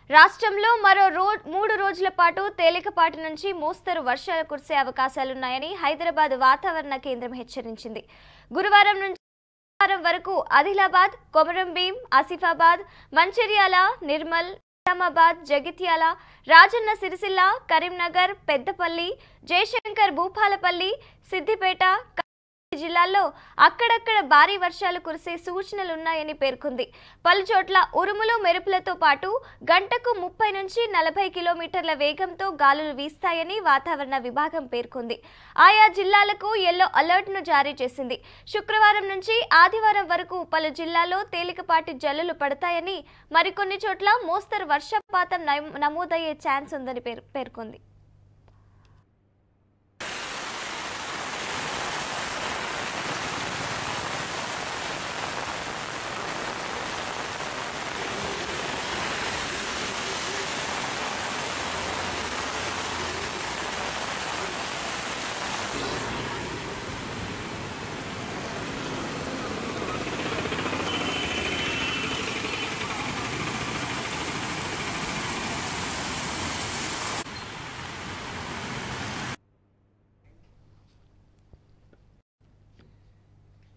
రాష్ట్రంలో మరో రో మూడు రోజుల పాటు తేలికపాటి నుంచి మోస్తరు వర్షాలు కురిసే అవకాశాలున్నాయని హైదరాబాద్ వాతావరణ కేంద్రం హెచ్చరించింది గురువారం నుంచి శుక్రవారం వరకు ఆదిలాబాద్ కొమరంభీం ఆసిఫాబాద్ మంచిర్యాల నిర్మల్ నిజామాబాద్ జగిత్యాల రాజన్న సిరిసిల్ల కరీంనగర్ పెద్దపల్లి జయశంకర్ భూపాలపల్లి సిద్దిపేట కామారెడ్డి జిల్లాల్లో అక్కడక్కడ భారీ వర్షాలు కురిసే సూచనలున్నాయని పేర్కొంది పలు చోట్ల ఉరుములు మెరుపులతో పాటు గంటకు ముప్పై నుంచి నలభై కిలోమీటర్ల వేగంతో గాలులు వీస్తాయని వాతావరణ విభాగం పేర్కొంది ఆయా జిల్లాలకు ఎల్లో అలర్ట్ను జారీ చేసింది శుక్రవారం నుంచి ఆదివారం వరకు పలు జిల్లాల్లో తేలికపాటి జల్లులు పడతాయని మరికొన్ని చోట్ల మోస్తరు వర్షపాతం నమోదయ్యే ఛాన్స్ ఉందని పేర్- పేర్కొంది